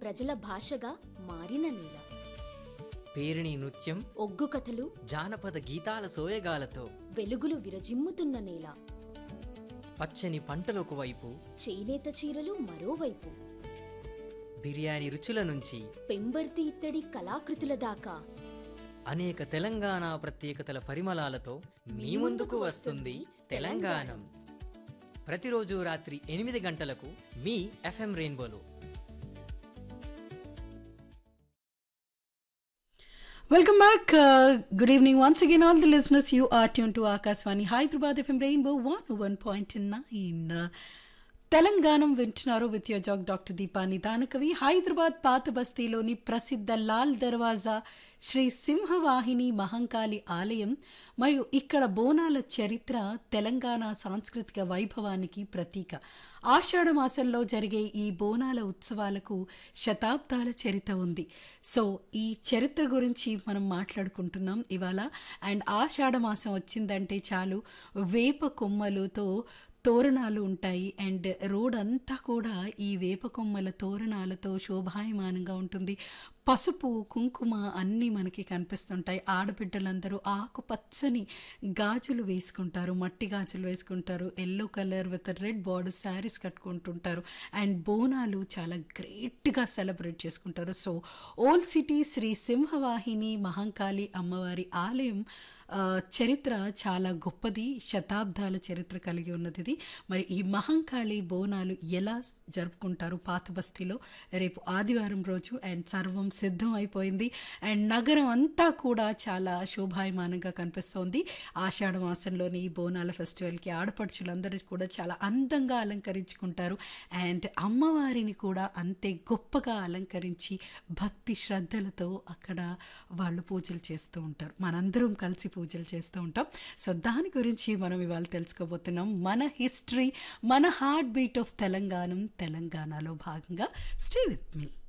ప్రజల భాషగా మారిన నేల పేరిణి నృత్యం ఒగ్గు కథలు జానపద గీతాల సోయగాలతో వెలుగులు విరజిమ్ముతున్న నేల పచ్చని పంటలకు వైపు చేనేత చీరలు మరోవైపు బిర్యానీ రుచుల నుంచి పెంబర్తి ఇత్తడి కళాకృతుల దాకా అనేక తెలంగాణ ప్రత్యేకతల పరిమళాలతో మీ ముందుకు వస్తుంది తెలంగాణం ప్రతిరోజు రాత్రి ఎనిమిది గంటలకు మీ ఎఫ్ఎం రెయిన్బోలో Welcome back. Uh, good evening once again, all the listeners. You are tuned to Akaswani Hyderabad FM Rainbow 101.9. Uh, తెలంగాణం వింటున్నారు విత్ యోర్ జాగ్ డాక్టర్ దీపాని దానకవి హైదరాబాద్ పాత బస్తీలోని ప్రసిద్ధ లాల్ దర్వాజా శ్రీ సింహవాహిని మహంకాళి ఆలయం మరియు ఇక్కడ బోనాల చరిత్ర తెలంగాణ సాంస్కృతిక వైభవానికి ప్రతీక ఆషాఢ మాసంలో జరిగే ఈ బోనాల ఉత్సవాలకు శతాబ్దాల చరిత్ర ఉంది సో ఈ చరిత్ర గురించి మనం మాట్లాడుకుంటున్నాం ఇవాళ అండ్ ఆషాఢ మాసం వచ్చిందంటే చాలు వేప కొమ్మలతో తోరణాలు ఉంటాయి అండ్ రోడ్ అంతా కూడా ఈ వేప కొమ్మల తోరణాలతో శోభాయమానంగా ఉంటుంది పసుపు కుంకుమ అన్నీ మనకి కనిపిస్తుంటాయి ఆడబిడ్డలందరూ ఆకుపచ్చని గాజులు వేసుకుంటారు మట్టి గాజులు వేసుకుంటారు yellow colour with red border saris కట్టుకుంటుంటారు అండ్ బోనాలు చాలా గ్రేట్గా సెలబ్రేట్ చేసుకుంటారు so old city Shri Simhavahini Mahankali అమ్మవారి ఆలయం ఆ, చరిత్ర చాలా గొప్పది శతాబ్దాల చరిత్ర కలిగి ఉన్నది ఇది మరి ఈ మహంకాళి బోనాలు ఎలా జరుపుకుంటారు పాత బస్తీలో రేపు ఆదివారం రోజు అండ్ సర్వం సిద్ధం అయిపోయింది అండ్ నగరం అంతా కూడా చాలా శోభాయమానంగా కనిపిస్తోంది ఆషాఢ మాసంలోని ఈ బోనాల ఫెస్టివల్కి ఆడపడుచులందరూ కూడా చాలా అందంగా అలంకరించుకుంటారు అండ్ అమ్మవారిని కూడా అంతే గొప్పగా అలంకరించి భక్తి శ్రద్ధలతో అక్కడ వాళ్ళు పూజలు చేస్తూ ఉంటారు మనందరం కలిసి పూజలు చేస్తూ ఉంటాం సో దాని గురించి మనం ఇవాళ తెలుసుకోబోతున్నాం మన హిస్టరీ మన హార్ట్ బీట్ ఆఫ్ తెలంగాణ తెలంగాణలో భాగంగా స్టే విత్ మీ